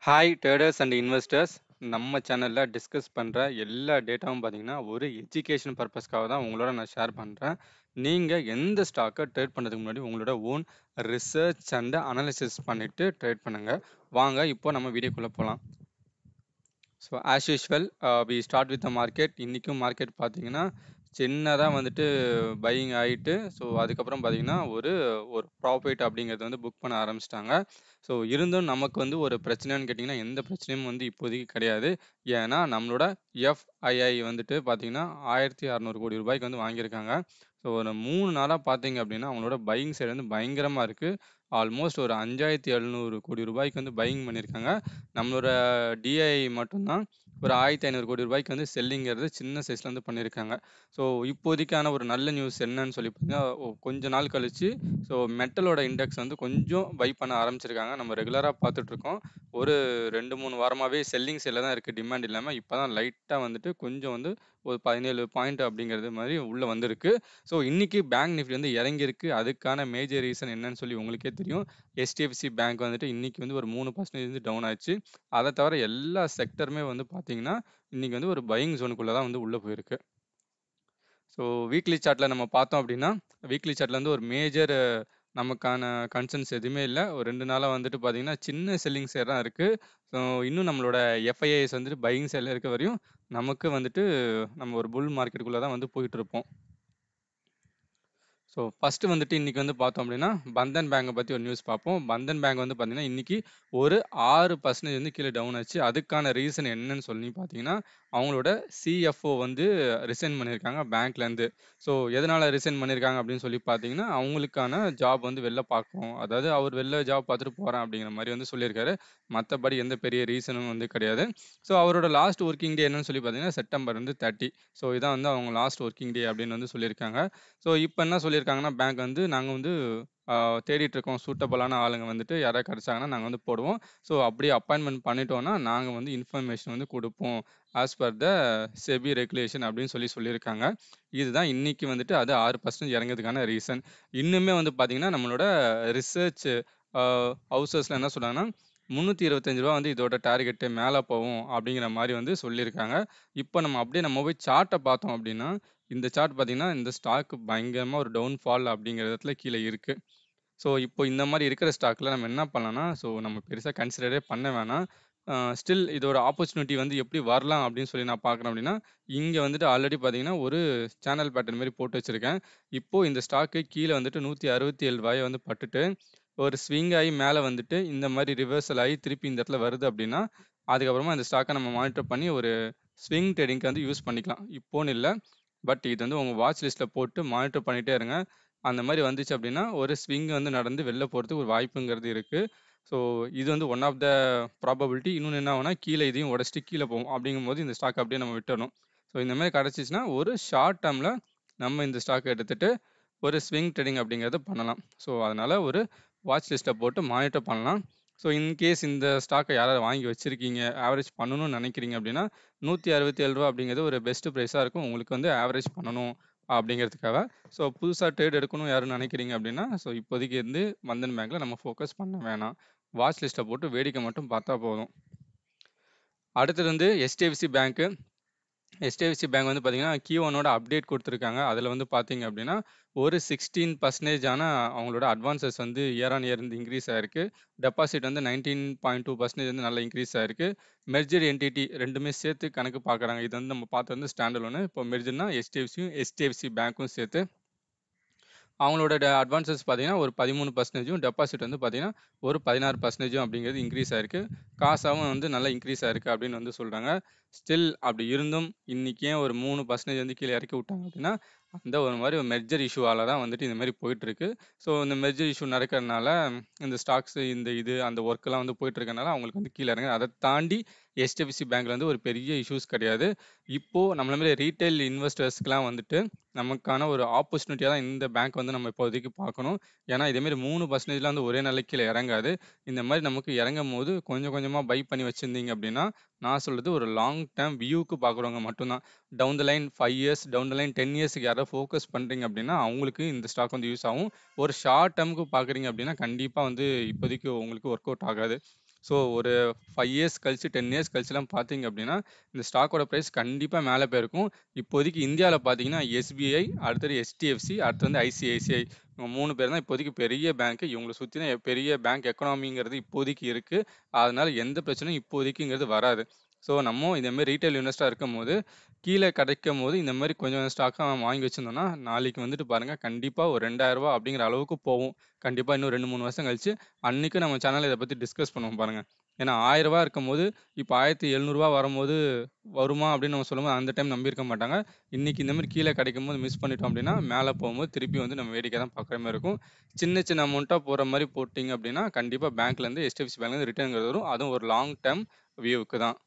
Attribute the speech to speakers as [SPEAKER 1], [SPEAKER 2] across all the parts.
[SPEAKER 1] Hi traders and investors நம்ம சேனலில் discuss பண்ணுற எல்லா டேட்டாவும் பார்த்தீங்கன்னா ஒரு எஜுகேஷன் பர்பஸ்க்காக தான் உங்களோட நான் ஷேர் பண்ணுறேன் நீங்கள் எந்த ஸ்டாக்கை ட்ரேட் பண்ணுறதுக்கு முன்னாடி உங்களோட ஓன் ரிசர்ச் அண்ட் அனாலிசிஸ் பண்ணிவிட்டு ட்ரேட் பண்ணுங்கள் வாங்க இப்போ நம்ம வீடியோக்குள்ளே போகலாம் so as usual we start with the market இன்றைக்கும் மார்க்கெட் பார்த்தீங்கன்னா சின்னதாக வந்துட்டு பையிங் ஆகிட்டு ஸோ அதுக்கப்புறம் பார்த்தீங்கன்னா ஒரு ஒரு ப்ராஃபிட் அப்படிங்கிறது வந்து புக் பண்ண ஆரம்பிச்சிட்டாங்க ஸோ இருந்தும் நமக்கு வந்து ஒரு பிரச்சனைன்னு கேட்டிங்கன்னா எந்த பிரச்சனையும் வந்து இப்போதைக்கு கிடையாது ஏன்னா நம்மளோட எஃப்ஐஐ வந்துட்டு பார்த்தீங்கன்னா ஆயிரத்தி அறநூறு கோடி ரூபாய்க்கு வந்து வாங்கியிருக்காங்க ஸோ ஒரு மூணு நாளாக பார்த்தீங்க அப்படின்னா அவங்களோட பையிங் சைடு வந்து பயங்கரமாக இருக்குது ஆல்மோஸ்ட் ஒரு அஞ்சாயிரத்தி எழுநூறு கோடி ரூபாய்க்கு வந்து பையிங் பண்ணியிருக்காங்க நம்மளோட டிஐ மட்டும்தான் ஒரு ஆயிரத்தி ஐநூறு கோடி ரூபாய்க்கு வந்து செல்லிங்கிறது சின்ன சைஸில் வந்து பண்ணியிருக்காங்க ஸோ இப்போதைக்கான ஒரு நல்ல நியூஸ் என்னன்னு சொல்லி பார்த்தீங்கன்னா கொஞ்ச நாள் கழிச்சு ஸோ மெட்டலோட இண்டெக்ஸ் வந்து கொஞ்சம் பை பண்ண ஆரம்பிச்சிருக்காங்க நம்ம ரெகுலராக பார்த்துட்ருக்கோம் ஒரு ரெண்டு மூணு வாரமாகவே செல்லிங் சைடில் தான் இருக்குது டிமாண்ட் இல்லாமல் இப்போ தான் லைட்டாக வந்துட்டு கொஞ்சம் வந்து ஒரு பதினேழு பாயிண்ட் அப்படிங்கிறது மாதிரி உள்ளே வந்திருக்கு ஸோ இன்றைக்கி பேங்க் நிஃப்டி வந்து இறங்கியிருக்கு அதுக்கான மேஜர் ரீசன் என்னன்னு சொல்லி உங்களுக்கே தெரியும் எஸ்டிஎஃப்சி பேங்க் வந்துட்டு இன்றைக்கி வந்து ஒரு மூணு பர்சன்டேஜ் வந்து டவுன் ஆச்சு அதை தவிர எல்லா செக்டருமே வந்து பார்த்தீங்கன்னா இன்றைக்கி வந்து ஒரு பையிங் ஜோனுக்குள்ளே தான் வந்து உள்ளே போயிருக்கு ஸோ வீக்லி சார்ட்டில் நம்ம பார்த்தோம் அப்படின்னா வீக்லி சார்ட்டில் வந்து ஒரு மேஜர் நமக்கான கன்சர்ன்ஸ் எதுவுமே இல்லை ஒரு ரெண்டு நாளாக வந்துட்டு பார்த்தீங்கன்னா சின்ன செல்லிங் சேர் தான் இருக்குது ஸோ இன்னும் நம்மளோட எஃப்ஐஐஎஸ் வந்துட்டு பையிங் சைடில் இருக்க வரையும் நமக்கு வந்துட்டு நம்ம ஒரு புல் மார்க்கெட்டுக்குள்ளே தான் வந்து போயிட்டு இருப்போம் ஸோ ஃபஸ்ட்டு வந்துட்டு இன்றைக்கி வந்து பார்த்தோம் அப்படின்னா பந்தன் பேங்கை பற்றி ஒரு நியூஸ் பார்ப்போம் பந்தன் பேங்க் வந்து பார்த்தீங்கன்னா இன்றைக்கி ஒரு ஆறு பர்சன்டேஜ் வந்து கீழே டவுன் ஆச்சு அதுக்கான ரீசன் என்னன்னு சொல்லி பார்த்தீங்கன்னா அவங்களோட சிஎஃப்ஓ வந்து ரிசைன் பண்ணியிருக்காங்க பேங்க்லேருந்து ஸோ எதனால் ரிசைன் பண்ணியிருக்காங்க அப்படின்னு சொல்லி பார்த்தீங்கன்னா அவங்களுக்கான ஜாப் வந்து வெளில பார்க்கணும் அதாவது அவர் வெளில ஜாப் பார்த்துட்டு போகிறேன் அப்படிங்கிற மாதிரி வந்து சொல்லியிருக்காரு மற்றபடி எந்த பெரிய ரீசனும் வந்து கிடையாது ஸோ அவரோட லாஸ்ட் ஒர்க்கிங் டே என்னன்னு சொல்லி பார்த்தீங்கன்னா செப்டம்பர் வந்து தேர்ட்டி ஸோ இதான் வந்து அவங்க லாஸ்ட் ஒர்க்கிங் டே அப்படின்னு வந்து சொல்லியிருக்காங்க ஸோ இப்போ என்ன சொல்லியிருக்காங்கன்னா பேங்க் வந்து நாங்கள் வந்து தேடிட்டு இருக்கோம் சூட்டபுளான ஆளுங்க வந்துட்டு யாராவது கிடச்சாங்கன்னா நாங்கள் வந்து போடுவோம் ஸோ அப்படி அப்பாயின்மெண்ட் பண்ணிட்டோன்னா நாங்கள் வந்து இன்ஃபர்மேஷன் வந்து கொடுப்போம் as per the SEBI regulation அப்படின்னு சொல்லி சொல்லியிருக்காங்க இதுதான் இன்னைக்கு வந்துட்டு அது ஆறு பர்சன்ட் இறங்கிறதுக்கான ரீசன் இன்னுமே வந்து பார்த்தீங்கன்னா நம்மளோட ரிசர்ச் ஹவுசஸில் என்ன சொல்கிறாங்கன்னா முந்நூற்றி இருபத்தஞ்சு ரூபா வந்து இதோட டார்கெட்டு மேலே போகும் அப்படிங்கிற மாதிரி வந்து சொல்லியிருக்காங்க இப்போ நம்ம அப்படியே நம்ம போய் சார்ட்டை பார்த்தோம் அப்படின்னா இந்த சார்ட் பார்த்தீங்கன்னா இந்த ஸ்டாக் பயங்கரமாக ஒரு டவுன் ஃபால் அப்படிங்கிற இடத்துல கீழே இருக்குது ஸோ இப்போ இந்த மாதிரி இருக்கிற ஸ்டாக்கில் நம்ம என்ன பண்ணலாம்னா ஸோ நம்ம பெருசாக கன்சிடரே பண்ண வேணாம் ஸ்டில் இதோட ஆப்பர்ச்சுனிட்டி வந்து எப்படி வரலாம் அப்படின்னு சொல்லி நான் பார்க்குறேன் அப்படின்னா இங்கே வந்துட்டு ஆல்ரெடி பார்த்தீங்கன்னா ஒரு சேனல் பேட்டர்ன் மாதிரி போட்டு வச்சுருக்கேன் இப்போது இந்த ஸ்டாக்கு கீழே வந்துட்டு நூற்றி அறுபத்தி ஏழு ரூபாயை வந்து பட்டுட்டு ஒரு ஸ்விங் ஆகி மேலே வந்துட்டு இந்த மாதிரி ரிவர்சல் ஆகி திருப்பி இந்த இடத்துல வருது அப்படின்னா அதுக்கப்புறமா இந்த ஸ்டாக்கை நம்ம மானிட்டர் பண்ணி ஒரு ஸ்விங் ட்ரேடிங்க்கு வந்து யூஸ் பண்ணிக்கலாம் இப்போன்னு இல்லை பட் இது வந்து உங்கள் வாட்ச் லிஸ்ட்டில் போட்டு மானிட்டர் பண்ணிகிட்டே இருங்க அந்த மாதிரி வந்துச்சு அப்படின்னா ஒரு ஸ்விங் வந்து நடந்து வெளில போகிறதுக்கு ஒரு வாய்ப்புங்கிறது இருக்குது ஸோ இது வந்து ஒன் ஆஃப் த ப்ராபபிலிட்டி இன்னொன்று என்ன ஆகுனா கீழே இதையும் உடச்சிட்டு கீழே போகும் அப்படிங்கும்போது இந்த ஸ்டாக் அப்படியே நம்ம விட்டுறணும் ஸோ இந்த மாதிரி கிடச்சிச்சின்னா ஒரு ஷார்ட் டேர்மில் நம்ம இந்த ஸ்டாக் எடுத்துகிட்டு ஒரு ஸ்விங் ட்ரேடிங் அப்படிங்கிறத பண்ணலாம் ஸோ அதனால் ஒரு வாட்ச் லிஸ்ட்டை போட்டு மானிட்டர் பண்ணலாம் ஸோ இன்கேஸ் இந்த ஸ்டாக்கை யாராவது வாங்கி வச்சுருக்கீங்க ஆவரேஜ் பண்ணணும்னு நினைக்கிறீங்க அப்படின்னா நூற்றி அறுபத்தி ஏழு ரூபா அப்படிங்கிறது ஒரு பெஸ்ட் ப்ரைஸாக இருக்கும் உங்களுக்கு வந்து ஆவரேஜ் பண்ணணும் அப்படிங்கிறதுக்காக ஸோ புதுசாக ட்ரேட் எடுக்கணும் யாரும் நினைக்கிறீங்க அப்படின்னா ஸோ இப்போதைக்கு இருந்து மந்தன் பேங்க்கில் நம்ம ஃபோக்கஸ் பண்ண வேணாம் வாட்ச் லிஸ்ட்டை போட்டு வேடிக்கை மட்டும் பார்த்தா போதும் அடுத்தது வந்து எஸ்டிஎஃப்சி பேங்க்கு எஸ்டிஎஃப்சி பேங்க் வந்து பார்த்தீங்கன்னா கியூ ஒனோட அப்டேட் கொடுத்துருக்காங்க அதில் வந்து பார்த்தீங்க அப்படின்னா ஒரு சிக்ஸ்டீன் பர்சன்டேஜான அவங்களோட அட்வான்சஸ் வந்து இயர் ஆன் இயர் வந்து இன்க்ரீஸ் ஆயிருக்கு டெபாசிட் வந்து நைன்டீன் பாயிண்ட் டூ பர்சன்டேஜ் வந்து நல்லா இன்க்ரீஸ் ஆயிருக்கு மெர்ஜர் என்டிடி ரெண்டுமே சேர்த்து கணக்கு பார்க்குறாங்க இது வந்து நம்ம பார்த்து வந்து ஸ்டாண்டர்ட் ஒன்று இப்போ மெர்ஜர்னா எஸ்டிஎஃப்சியும் எஸ்டிஎஃப்சி பேங்க்கும் சேர்த்து அவங்களோட அட்வான்சஸ் பார்த்தீங்கன்னா ஒரு பதிமூணு பர்சன்டேஜும் டெபாசிட் வந்து பார்த்தீங்கன்னா ஒரு பதினாறு பர்சன்டேஜும் அப்படிங்கிறது இன்க்ரீஸ் ஆயிருக்கு காசாகவும் வந்து நல்லா இன்க்ரீஸ் ஆயிருக்கு அப்படின்னு வந்து சொல்கிறாங்க ஸ்டில் அப்படி இருந்தும் இன்றைக்கே ஒரு மூணு பர்சன்டேஜ் வந்து கீழே இறக்கி விட்டாங்க அப்படின்னா அந்த ஒரு மாதிரி ஒரு மெர்ஜர் இஷ்யூவால் தான் வந்துட்டு இந்த மாதிரி போயிட்டுருக்கு ஸோ இந்த மெர்ஜர் இஷ்யூ நடக்கிறதுனால இந்த ஸ்டாக்ஸு இந்த இது அந்த ஒர்க்கெல்லாம் வந்து போயிட்டு இருக்கனால அவங்களுக்கு வந்து கீழே இறங்க அதை தாண்டி எஸ்டிஎஃப்சி பேங்க்ல வந்து ஒரு பெரிய இஷ்யூஸ் கிடையாது இப்போது நம்மள மாதிரி ரீட்டைல் இன்வெஸ்டர்ஸ்க்குலாம் வந்துட்டு நமக்கான ஒரு ஆப்பர்ச்சுனிட்டியாக தான் இந்த பேங்க் வந்து நம்ம இப்போதைக்கு பார்க்கணும் ஏன்னா இதேமாரி மூணு பர்சன்டேஜ்லாம் வந்து ஒரே நாளைக்கு கீழே இறங்காது இந்த மாதிரி நமக்கு இறங்கும் போது கொஞ்சம் கொஞ்சமாக பை பண்ணி வச்சுருந்தீங்க அப்படின்னா நான் சொல்கிறது ஒரு லாங் டேர்ம் வியூக்கு பார்க்குறவங்க மட்டும்தான் down the line five years down the line ten இயர்ஸ்க்கு யாராவது ஃபோக்கஸ் பண்ணுறீங்க அப்படின்னா அவங்களுக்கு இந்த ஸ்டாக் வந்து யூஸ் ஆகும் ஒரு ஷார்ட் டேர்முக்கு பார்க்குறீங்க அப்படின்னா கண்டிப்பாக வந்து இப்போதைக்கு உங்களுக்கு ஒர்க் அவுட் ஆகாது ஸோ ஒரு 5 இயர்ஸ் கழிச்சு, 10 இயர்ஸ் கழிச்சுலாம் பார்த்தீங்க அப்படின்னா, இந்த ஸ்டாக்கோட பிரைஸ் கண்டிப்பா மேல போயிருக்கும். இப்போதைக்கு இந்தியால பார்த்தீங்கன்னா, எஸ்பிஐ, அடுத்தது எச்டிஎஃப்சி, அடுத்து வந்து ஐசிஐசிஐ. இவங்க 3 பேர் தான் இப்போதைக்கு பெரிய பேங்க். இவங்கள சுத்தி தான் பெரிய பேங்க் எக்கானமிங்கிறது இப்போதைக்கு இருக்கு. அதனால எந்த பிரச்சனையும் இப்போதைக்குங்கிறது வராது. ஸோ நம்ம இந்த மாரி ரீட்டெயில் இன்வெஸ்டரா இருக்கும்போது, கீழ கிடைக்கும்போது இந்த மாரி கொஞ்சம் கொஞ்சம் ஸ்டாக்கா வாங்கி வச்சிருந்தோம்னா, நாளைக்கு வந்துட்டு பாருங்க கண்டிப்பா ஒரு ரூ. 2000 அப்படிங்கிற அளவுக்கு போவும். கண்டிப்பா இன்னும் 2, 3 வருஷம் கழிச்சு, அன்னைக்கு நம்ம சேனல்ல இத பத்தி டிஸ்கஸ் பண்ணுவோம் பாருங்க. ஏன்னா ரூ. 1000 இருக்கும்போது, இப்ப ரூ. 1700 வரும்போது, வருமா அப்படின்னு நம்ம சொல்லும்போது அந்த டைம் நம்பியிருக்க மாட்டாங்க. இன்னைக்கு இந்த மாரி கீழ கிடைக்கும்போது மிஸ் பண்ணிட்டோம் அப்படின்னா, மேல போகும்போது திருப்பி வந்து நம்ம வேடிக்கை தான் பார்க்குற மாரி இருக்கும். சின்ன சின்ன அமௌண்ட்டா போற மாரி போட்டீங்க அப்படின்னா, கண்டிப்பா பேங்க்லேருந்து எச்டிஎஃப்சி பேங்க்லேருந்து ரிட்டர்ன்ங்கிறது வரும். அதுவும் ஒரு லாங் டெர்ம் வியூவுக்கு தான்.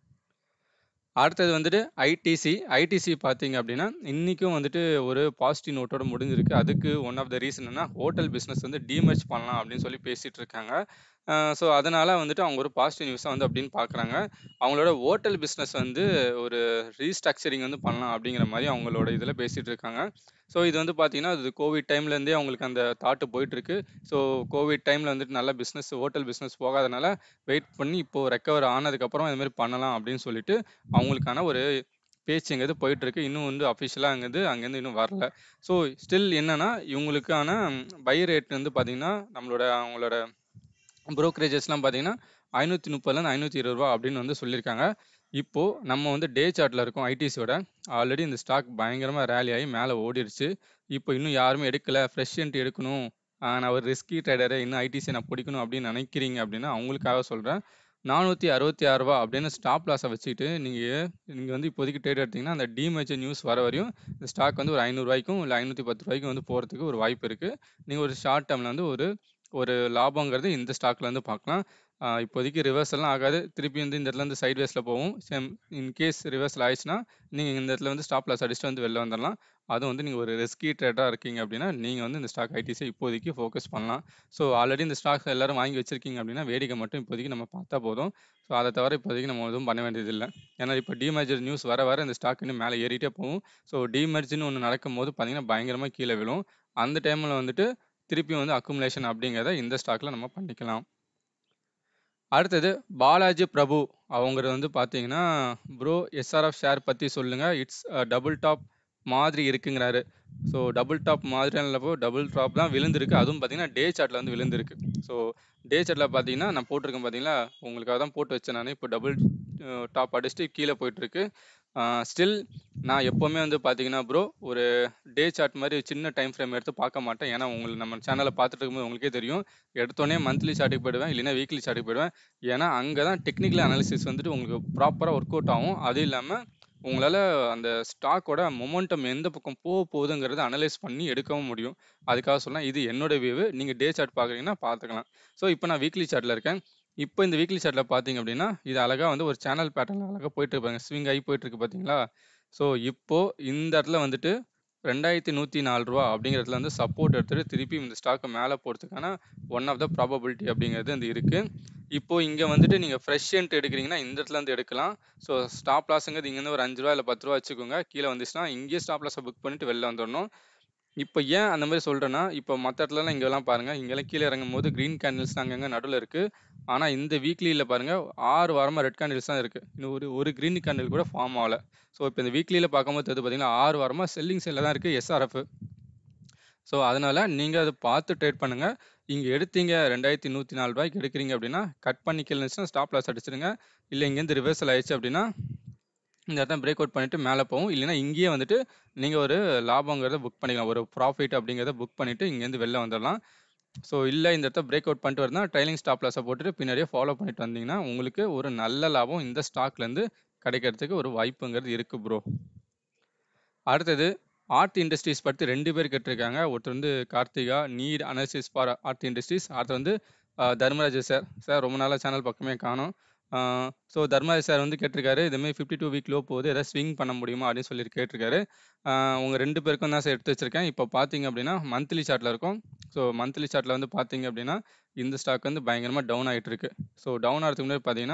[SPEAKER 1] அடுத்தது வந்துட்டு ஐடிசி. ஐடிசி பார்த்தீங்க அப்படின்னா, இன்னைக்கும் வந்துட்டு ஒரு பாசிட்டிவ் நோட்டோட முடிஞ்சிருக்கு. அதுக்கு ஒன் ஆஃப் த ரீசன் என்னன்னா, ஹோட்டல் பிசினஸ் வந்து டீமெர்ஜ் பண்ணலாம் அப்படின்னு சொல்லி பேசிட்டு இருக்காங்க. அ ஸோ அதனால வந்துட்டு அவங்க ஒரு பாசிட்டிவ் நியூஸா வந்து அப்படின்னு பார்க்குறாங்க. அவங்களோட ஹோட்டல் பிசினஸ் வந்து ஒரு ரீஸ்ட்ரக்சரிங் வந்து பண்ணலாம் அப்படிங்கிற மாரி அவங்களோட இதில பேசிட்டு இருக்காங்க. ஸோ இது வந்து பார்த்தீங்கன்னா, இது கோவிட் டைம்லேருந்தே அவங்களுக்கு அந்த தாட் போயிட்டுருக்கு. ஸோ கோவிட் டைம்ல வந்துட்டு நல்லா பிசினஸ் ஹோட்டல் பிசினஸ் போகாதனால, வெயிட் பண்ணி இப்போ ரெக்கவர் ஆனதுக்கப்புறம் இது மாரி பண்ணலாம் அப்படின்னு சொல்லிட்டு, அவங்களுக்கான ஒரு பேச்சுங்கிறது போயிட்டுருக்கு. இன்னும் வந்து அஃபிஷியலாங்கிறது அங்கேருந்து இன்னும் வரல. ஸோ ஸ்டில் என்னன்னா, இவங்களுக்கான பை ரேட் வந்து பார்த்தீங்கன்னா, நம்மளோட அவங்களோட புரோக்கரேஜஸ்லாம் பார்த்தீங்கன்னா, ரூ. 530லேருந்து ரூ. 520 அப்படின்னு வந்து சொல்லியிருக்காங்க. இப்போ நம்ம வந்து டே சார்ட்ல இருக்கோம் ஐடிசியோட. ஆல்ரெடி இந்த ஸ்டாக் பயங்கரமா ராலி ஆகி மேல ஓடிருச்சு. இப்போ இன்னும் யாருமே எடுக்கல. ஃப்ரெஷ் என்ட்ரி எடுக்கணும். அ நான் ஒரு ரிஸ்கி ட்ரேடரு. இன்னும் ஐடிசிய நான் பிடிக்கணும் அப்படின்னு நினைக்கிறீங்க அப்படின்னா, அவங்களுக்காக சொல்றேன். ரூ. 466 அப்படின்னு ஸ்டாப் லாஸ வச்சுக்கிட்டு, நீங்க நீங்க வந்து இப்போதைக்கு ட்ரேட் எடுத்தீங்கன்னா, அந்த டீமெர்ஜர் நியூஸ் வர வரையும் இந்த ஸ்டாக் வந்து ஒரு ரூ. 500க்கும் இல்ல ரூ. 510க்கும் வந்து போறதுக்கு ஒரு வாய்ப்பு இருக்கு. நீங்க ஒரு ஷார்ட் டெர்ம்ல வந்து ஒரு ஒரு லாபங்கிறது இந்த ஸ்டாக்ல வந்து பார்க்கலாம். அ இப்போதைக்கு ரிவர்சல்லாம் ஆகாது. திருப்பி வந்து இந்த இடத்துல இருந்து சைட்வேஸ்ல போகும். சேம் இன்கேஸ் ரிவர்சல் ஆயிடுச்சுன்னா, நீங்க இந்த இடத்துல வந்து ஸ்டாப் லாஸ் அடிச்சுட்டு வந்து வெளில வந்துரலாம். அதுவும் வந்து நீங்க ஒரு ரிஸ்கி ட்ரேடரா இருக்கீங்க அப்படின்னா, நீங்க வந்து இந்த ஸ்டாக் ஐடிசிய இப்போதைக்கு ஃபோக்கஸ் பண்ணலாம். ஸோ ஆல்ரெடி இந்த ஸ்டாக்ஸ் எல்லாரும் வாங்கி வச்சிருக்கீங்க அப்படின்னா, வேடிக்கை மட்டும் இப்போதைக்கு நம்ம பார்த்தா போதும். ஸோ அத தவிர இப்போதைக்கு நம்ம எதுவும் பண்ண வேண்டியதில்ல. ஏன்னா இப்ப டீமெர்ஜர் நியூஸ் வர வர இந்த ஸ்டாக் இன்னும் மேல ஏறிட்டே போகும். ஸோ டீமெர்ஜ்ன்னு ஒண்ணு நடக்கும்போது பார்த்தீங்கன்னா, பயங்கரமா கீழ விழும். அந்த டைம்ல வந்துட்டு திருப்பியும் வந்து அக்குமுலேஷன் அப்படிங்கிறத இந்த ஸ்டாக்ல நம்ம பண்ணிக்கலாம். அடுத்தது பாலாஜி பிரபு. அவங்கறது வந்து பார்த்தீங்கன்னா, ப்ரோ எஸ்ஆர்எஃப் ஷேர் பத்தி சொல்லுங்க. இட்ஸ் அ டபுள் டாப் மாதிரி இருக்குங்கிறாரு. ஸோ டபுள் டாப் மாதிரிலாம் இல்ல ப்ரோ. டபுள் டாப் தான் விழுந்திருக்கு. அதுவும் பார்த்தீங்கன்னா, டே சார்ட்ல வந்து விழுந்திருக்கு. ஸோ டே சார்ட்ல பார்த்தீங்கன்னா, நான் போட்டிருக்கேன் பார்த்தீங்களா? உங்களுக்காக தான் போட்டு வச்சேன் நானு. இப்போ டபுள் அ டாப் அடிச்சுட்டு கீழ போயிட்டுருக்கு. அ ஸ்டில் நான் எப்பவுமே வந்து பார்த்தீங்கன்னா ப்ரோ, ஒரு டே சார்ட் மாரி சின்ன டைம் ஃப்ரேம் எடுத்து பார்க்க மாட்டேன். ஏன்னா உங்களுக்கு நம்ம சேனல பார்த்துட்டு இருக்கும்போது உங்களுக்கே தெரியும். எடுத்தோனே மந்த்லி சார்ட்டுக்கு போயிடுவேன். இல்லைன்னா வீக்லி சார்ட்டுக்கு போயிடுவேன். ஏன்னா அங்க தான் டெக்னிக்கல் அனாலிசிஸ் வந்துட்டு உங்களுக்கு ப்ராப்பரா ஒர்க் அவுட் ஆகும். அதுவும் இல்லாம உங்களால அந்த ஸ்டாக்கோட மொமெண்டம் எந்த பக்கம் போக போகுதுங்கிறத அனலைஸ் பண்ணி எடுக்கவும் முடியும். அதுக்காக சொன்னேன். இது என்னோட வியூவு. நீங்க டே சார்ட் பார்க்குறீங்கன்னா பார்த்துக்கலாம். ஸோ இப்போ நான் வீக்லி சார்ட்ல இருக்கேன். இப்போ இந்த வீக்லி சார்ட்ல பார்த்தீங்க அப்படின்னா, இது அழகா வந்து ஒரு சேனல் பேட்டர்ன்ல அழகா போயிட்டு பாருங்க. ஸ்விங் ஆகி போயிட்டுருக்கு பார்த்தீங்களா? ஸோ இப்போ இந்த இடத்துல வந்துட்டு ரூ. 2104 அப்படிங்கிற இடத்துல வந்து சப்போர்ட் எடுத்துட்டு திருப்பி இந்த ஸ்டாக்க மேல போறதுக்கான ஒன் ஆஃப் த ப்ராபபிலிட்டி அப்படிங்கிறது வந்து இருக்கு. இப்போ இங்க வந்துட்டு நீங்க ஃப்ரெஷ் என்ட்ரி எடுக்கிறீங்கன்னா, இந்த இடத்துல இருந்து எடுக்கலாம். ஸோ ஸ்டாப் லாஸ்ங்கிறது இங்கேருந்து ஒரு ரூ. 5 இல்ல ரூ. 10 வச்சுக்கோங்க. கீழ வந்துச்சுன்னா, இங்கேயே ஸ்டாப் லாஸ புக் பண்ணிட்டு வெளில வந்துரணும். இப்போ ஏன் அந்த மாரி சொல்றேன்னா, இப்போ மத்த இடத்துலலாம் இங்கலாம் பாருங்க. இங்கலாம் கீழ இறங்கும்போது கிரீன் கேண்டில்ஸ் அங்கங்க நடுவுல இருக்கு. ஆனா இந்த வீக்லில பாருங்க 6 வாரமா ரெட் கேண்டில்ஸ் தான் இருக்கு. இன்னும் ஒரு ஒரு கிரீன் கேண்டில் கூட ஃபார்ம் ஆகல. ஸோ இப்போ இந்த வீக்லில பார்க்கும்போது தெரியுது பார்த்தீங்களா, 6 வாரமா செல்லிங் சைட்ல தான் இருக்கு எஸ்ஆர்எஃப். ஸோ அதனால நீங்க அத பார்த்து ட்ரேட் பண்ணுங்க. இங்க எடுத்தீங்க ரூ. 2104 எடுக்கிறீங்க அப்படின்னா, கட் பண்ணி கீழ இருந்துச்சுன்னா ஸ்டாப் லாஸ் அடிச்சிடுங்க. இல்ல இங்கேருந்து ரிவர்சல் ஆயிடுச்சு அப்படின்னா, இந்த இடத்த பிரேக் அவுட் பண்ணிட்டு மேல போகும். இல்லைன்னா இங்கேயே வந்துட்டு நீங்க ஒரு லாபங்கிறத புக் பண்ணிக்கலாம். ஒரு ப்ராஃபிட் அப்படிங்கிறத புக் பண்ணிட்டு இங்கேருந்து வெளில வந்துரலாம். ஸோ இல்ல இந்த இடத்த பிரேக் அவுட் பண்ணிட்டு வருதுன்னா, ட்ரைலிங் ஸ்டாப் லாஸ போட்டுட்டு பின்னாடியே ஃபாலோ பண்ணிட்டு வந்தீங்கன்னா, உங்களுக்கு ஒரு நல்ல லாபம் இந்த ஸ்டாக்லேருந்து கிடைக்கிறதுக்கு ஒரு வாய்ப்புங்கிறது இருக்கு ப்ரோ. அடுத்தது ஆர்த்தி இண்டஸ்ட்ரீஸ் பத்தி 2 பேர் கேட்டிருக்காங்க. ஒருத்தர் வந்து Karthika, need analysis for Aarti industries. அடுத்து வந்து அ தர்மராஜ் சார். சார் ரொம்ப நாளா சேனல் பக்கமே காணோம். ஆ ஸோ தர்மராஜ் சார் வந்து கேட்டிருக்காரு. இது மாரி 52 வீக் லோ போகுது. ஏதாவது ஸ்விங் பண்ண முடியுமா? அப்படின்னு சொல்லி கேட்டிருக்காரு. ஆ உங்க 2 பேருக்கும் தான் சார் எடுத்து வச்சிருக்கேன். இப்போ பார்த்தீங்க அப்படின்னா, மந்த்லி சார்ட்ல இருக்கோம். ஸோ மந்த்லி சார்ட்ல வந்து பார்த்தீங்க அப்படின்னா, இந்த ஸ்டாக் வந்து பயங்கரமா டவுன் ஆயிட்டு இருக்கு. ஸோ டவுன் ஆகுறதுக்கு முன்னாடி பார்த்தீங்கன்னா,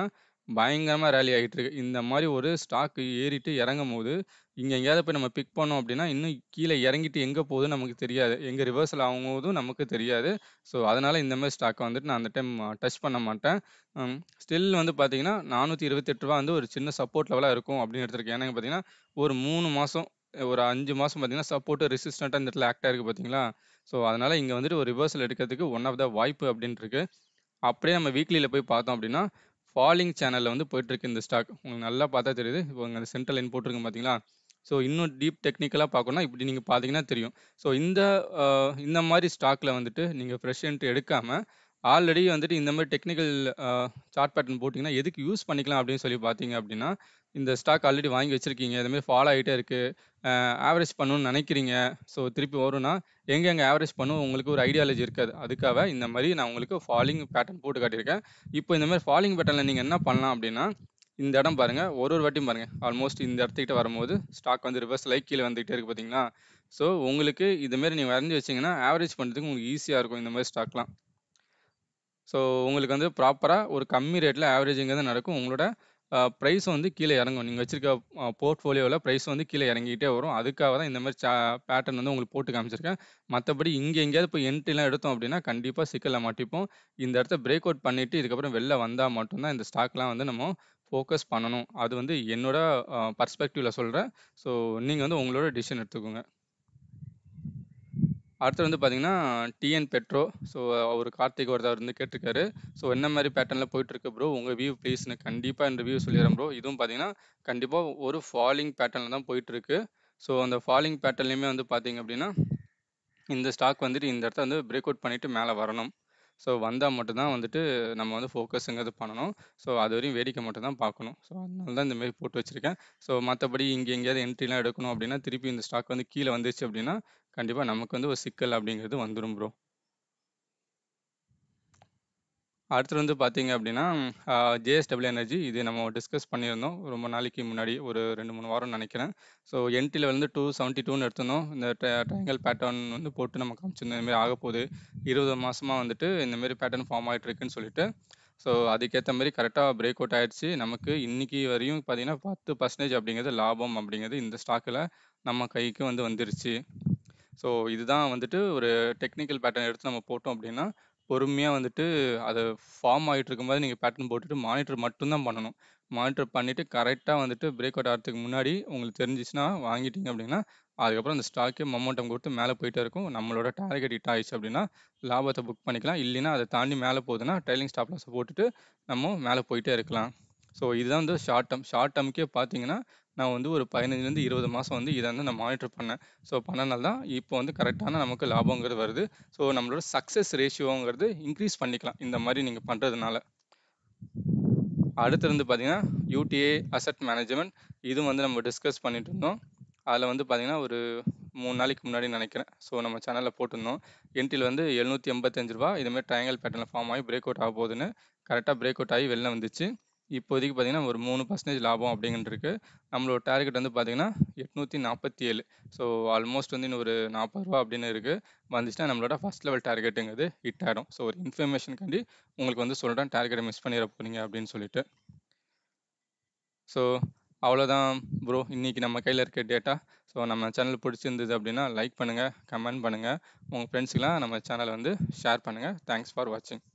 [SPEAKER 1] பயங்கரமா ராலி ஆகிட்டு இருக்கு. இந்த மாரி ஒரு ஸ்டாக் ஏறிட்டு இறங்கும்போது, இங்க எங்கேயாவது போய் நம்ம பிக் பண்ணோம் அப்படின்னா, இன்னும் கீழ இறங்கிட்டு எங்க போகுதுன்னு நமக்கு தெரியாது. எங்க ரிவர்சல் ஆகும்போதும் நமக்கு தெரியாது. ஸோ, அதனால இந்த மாரி ஸ்டாக்க வந்துட்டு நான் அந்த டைம் டச் பண்ண மாட்டேன். ம் ஸ்டில் வந்து பார்த்தீங்கன்னா, ரூ. 428 வந்து ஒரு சின்ன சப்போர்ட் லெவலா இருக்கும் அப்படின்னு எடுத்திருக்கேன். ஏன்னா பார்த்தீங்கன்னா, ஒரு 3 மாசம், ஒரு 5 மாசம் பார்த்தீங்கன்னா, சப்போர்ட் ரெசிஸ்டன்ட்டா இந்த இடத்துல ஆக்ட் ஆயிருக்கு பார்த்தீங்களா? ஸோ, அதனால இங்க வந்துட்டு ஒரு ரிவர்சல் எடுக்கிறதுக்கு ஒன் ஆஃப் த வாய்ப்பு அப்படின்ட்டு இருக்கு. அப்படியே நம்ம வீக்லில போய் பார்த்தோம் அப்படின்னா, ஃபாலிங் சேனல்ல வந்து போயிட்டுருக்கு இந்த ஸ்டாக். உங்களுக்கு நல்லா பார்த்தா தெரியுது. இப்போ இங்க சென்ட்ரல் லைன் போட்டிருக்கேன் பார்த்தீங்களா? ஸோ, இன்னும் டீப் டெக்னிக்கலா பார்க்கணும்னா, இப்படி நீங்க பார்த்தீங்கன்னா தெரியும். ஸோ, இந்த அ இந்த மாரி ஸ்டாக்ல வந்துட்டு நீங்க ஃப்ரெஷ் என்ட்ரி எடுக்காம, ஆல்ரெடி வந்துட்டு இந்த மாரி டெக்னிக்கல் அ சார்ட் பேட்டர்ன் போட்டீங்கன்னா, எதுக்கு யூஸ் பண்ணிக்கலாம் அப்படின்னு சொல்லி பார்த்தீங்க அப்படின்னா, இந்த ஸ்டாக் ஆல்ரெடி வாங்கி வச்சிருக்கீங்க. இந்த மாரி ஃபால் ஆயிட்டே இருக்கு. அ ஆவரேஜ் பண்ணணும்னு நினைக்கிறீங்க. ஸோ, திருப்பி வரும்னா, எங்க எங்க ஆவரேஜ் பண்ணும் உங்களுக்கு ஒரு ஐடியாலஜி இருக்காது. அதுக்காக இந்த மாரி நான் உங்களுக்கு ஃபாலிங் பேட்டர்ன் போட்டு காட்டியிருக்கேன். இப்போ இந்த மாரி ஃபாலிங் பேட்டர்ன்ல நீங்க என்ன பண்ணலாம் அப்படின்னா, இந்த இடம் பாருங்க. ஒரு ஒரு வாட்டியும் பாருங்க. ஆல்மோஸ்ட் இந்த இடத்துக்கிட்ட வரும்போது, ஸ்டாக் வந்து ரிவர்சல் ஆகி கீழ வந்துகிட்டே இருக்கு பார்த்தீங்களா? ஸோ, உங்களுக்கு இது மாரி நீங்க வரைஞ்சு வச்சீங்கன்னா, ஆவரேஜ் பண்றதுக்கு உங்களுக்கு ஈஸியா இருக்கும் இந்த மாரி ஸ்டாக்லாம். ஸோ, உங்களுக்கு வந்து ப்ராப்பரா ஒரு கம்மி ரேட்ல ஆவரேஜிங்கிறது நடக்கும். உங்களோட அ பிரைஸ் வந்து கீழ இறங்கும். நீங்க வச்சிருக்க அ போர்ட்ஃபோலியோல பிரைஸ் வந்து கீழ இறங்கிக்கிட்டே வரும். அதுக்காக தான் இந்த மாரி சா பேட்டர்ன் வந்து உங்களுக்கு போட்டு காமிச்சிருக்கேன். மத்தபடி இங்க எங்கேயாவது போய் என்ட்ரிலாம் எடுத்தோம் அப்படின்னா, கண்டிப்பா சிக்கல்ல மாட்டிப்போம். இந்த இடத்த பிரேக் அவுட் பண்ணிட்டு, இதுக்கப்புறம் வெளில வந்தா மட்டும் தான் இந்த ஸ்டாக்லாம் வந்து நம்ம ஃபோக்கஸ் பண்ணணும். அது வந்து என்னோட அ பெர்ஸ்பெக்டிவ்ல சொல்றேன். ஸோ, நீங்க வந்து உங்களோட டிசிஷன் எடுத்துக்கோங்க. அடுத்து வந்து பார்த்தீங்கன்னா, டிஎன் பெட்ரோ. ஸோ, அவரு கார்த்திக் ஒருத்தர் வந்து கேட்டிருக்காரு. ஸோ, என்ன மாரி பேட்டர்ன்ல போயிட்டுருக்கு ப்ரோ? உங்க வியூ ப்ளீஸ்ன்னு. கண்டிப்பா இந்த வியூ சொல்லிடுறேன் ப்ரோ. இதுவும் பார்த்தீங்கன்னா, கண்டிப்பா ஒரு ஃபாலிங் பேட்டர்ன்ல தான் போயிட்டுருக்கு. ஸோ, அந்த ஃபாலிங் பேட்டர்ன்லயுமே வந்து பார்த்தீங்க அப்படின்னா, இந்த ஸ்டாக் வந்துட்டு இந்த இடத்த வந்து பிரேக் அவுட் பண்ணிட்டு மேல வரணும். ஸோ, வந்தா மட்டும் தான் வந்துட்டு நம்ம வந்து ஃபோக்கஸ்ங்கிறது பண்ணணும். ஸோ, அதுவரையும் வேடிக்கை மட்டும் தான் பார்க்கணும். ஸோ, அதனால தான் இந்த மாரி போட்டு வச்சிருக்கேன். ஸோ, மத்தபடி இங்க எங்கேயாவது என்ட்ரிலாம் எடுக்கணும் அப்படின்னா, திருப்பி இந்த ஸ்டாக் வந்து கீழ வந்துருச்சு அப்படின்னா, கண்டிப்பா நமக்கு வந்து ஒரு சிக்கல் அப்படிங்கிறது வந்துரும் ப்ரோ. அடுத்து வந்து பார்த்தீங்க அப்படின்னா, அ ஜேஎஸ்டபிள்யூ எனர்ஜி இது நம்ம டிஸ்கஸ் பண்ணியிருந்தோம். ரொம்ப நாளைக்கு முன்னாடி ஒரு 2, 3 வாரம்னு நெனைக்கிறேன். ஸோ, என்ட்ரில வந்து 272ன்னு எடுத்திருந்தோம். இந்த ட்ர ட்ரையாங்கிள் பேட்டர்ன் வந்து போட்டு நம்ம காமிச்சிருந்தோம். இந்த மாரி ஆகப்போகுது. 20 மாசமா வந்துட்டு இந்த மாரி பேட்டர்ன் ஃபார்ம் ஆயிட்டு இருக்குன்னு சொல்லிட்டு. ஸோ, அதுக்கேத்த மாரி கரெக்ட்டா பிரேக் அவுட் ஆயிடுச்சு. நமக்கு இன்னைக்கு வரையும் பார்த்தீங்கன்னா, 10% அப்படிங்கிறது லாபம் அப்படிங்கிறது இந்த ஸ்டாக்ல நம்ம கைக்கு வந்து வந்துருச்சு. ஸோ, இதுதான் வந்துட்டு ஒரு டெக்னிக்கல் பேட்டர்ன் எடுத்து நம்ம போட்டோம் அப்படின்னா, பொறுமையா வந்துட்டு அது ஃபார்ம் ஆயிட்டு இருக்கும்போது நீங்க பேட்டர்ன் போட்டுட்டு மானிட்டர் மட்டும் தான் பண்ணணும். மானிட்டர் பண்ணிட்டு கரெக்ட்டா வந்துட்டு பிரேக் அவுட் ஆகுறதுக்கு முன்னாடி உங்களுக்கு தெரிஞ்சுச்சுன்னா வாங்கிட்டீங்க அப்படின்னா, அதுக்கப்புறம் அந்த ஸ்டாக்கே மொமெண்டம் கொடுத்து மேல போயிட்டே இருக்கும். நம்மளோட டார்கெட் ஹிட் ஆயிடுச்சு அப்படின்னா, லாபத்த புக் பண்ணிக்கலாம். இல்லைன்னா அத தாண்டி மேல போகுதுன்னா, ட்ரைலிங் ஸ்டாப் லாஸ போட்டுட்டு நம்ம மேல போயிட்டே இருக்கலாம். ஸோ, இதுதான் வந்து ஷார்ட் டெர்ம். ஷார்ட் டெர்ம்க்கே பார்த்தீங்கன்னா, நான் வந்து ஒரு 15லேருந்து 20 மாசம் வந்து இத வந்து நான் மானிட்டர் பண்ணேன். ஸோ, பண்ணனால தான் இப்போ வந்து கரெக்ட்டான நமக்கு லாபங்கிறது வருது. ஸோ, நம்மளோட சக்சஸ் ரேஷியோங்கிறது இன்க்ரீஸ் பண்ணிக்கலாம். இந்த மாரி நீங்க பண்றதுனால. அடுத்து வந்து பார்த்தீங்கன்னா, யூடிஐ அசெட் மேனேஜ்மென்ட். இதுவும் வந்து நம்ம டிஸ்கஸ் பண்ணிட்டு இருந்தோம். அதுல வந்து பார்த்தீங்கன்னா, ஒரு 3 நாளைக்கு முன்னாடி நெனைக்கிறேன். ஸோ, நம்ம சேனல்ல போட்டிருந்தோம். என்ட்ரில வந்து ரூ. 785 இது மாரி ட்ரையாங்கிள் பேட்டர்ன்ல ஃபார்ம் ஆகி பிரேக் அவுட் ஆகப்போகுதுன்னு. கரெக்ட்டா பிரேக் அவுட் ஆகி வெளில வந்துச்சு. இப்போதைக்கு பார்த்தீங்கன்னா, ஒரு 3% லாபம் அப்படின்ட்டு இருக்கு. நம்மளோட டார்கெட் வந்து பார்த்தீங்கன்னா, 847 ஸோ, ஆல்மோஸ்ட் வந்து இன்னும் ஒரு ரூ. 40 அப்படின்னு இருக்கு. வந்துச்சுன்னா நம்மளோட ஃபர்ஸ்ட் லெவல் டார்கெட்டுங்கிறது ஹிட் ஆயிடும். ஸோ, ஒரு இன்ஃபர்மேஷன்க்காண்டி உங்களுக்கு வந்து சொல்றேன். டார்கெட்ட மிஸ் பண்ணிற போறீங்க அப்படின்னு சொல்லிட்டு. ஸோ, அவ்வளோதான் ப்ரோ. இன்னைக்கு நம்ம கையில இருக்க டேட்டா. ஸோ, நம்ம சேனல் பிடிச்சிருந்தது அப்படின்னா, லைக் பண்ணுங்க, கமெண்ட் பண்ணுங்க. உங்க ஃப்ரெண்ட்ஸ்க்குலாம் நம்ம சேனல வந்து ஷேர் பண்ணுங்க. தேங்க்ஸ் ஃபார் வாட்சிங்.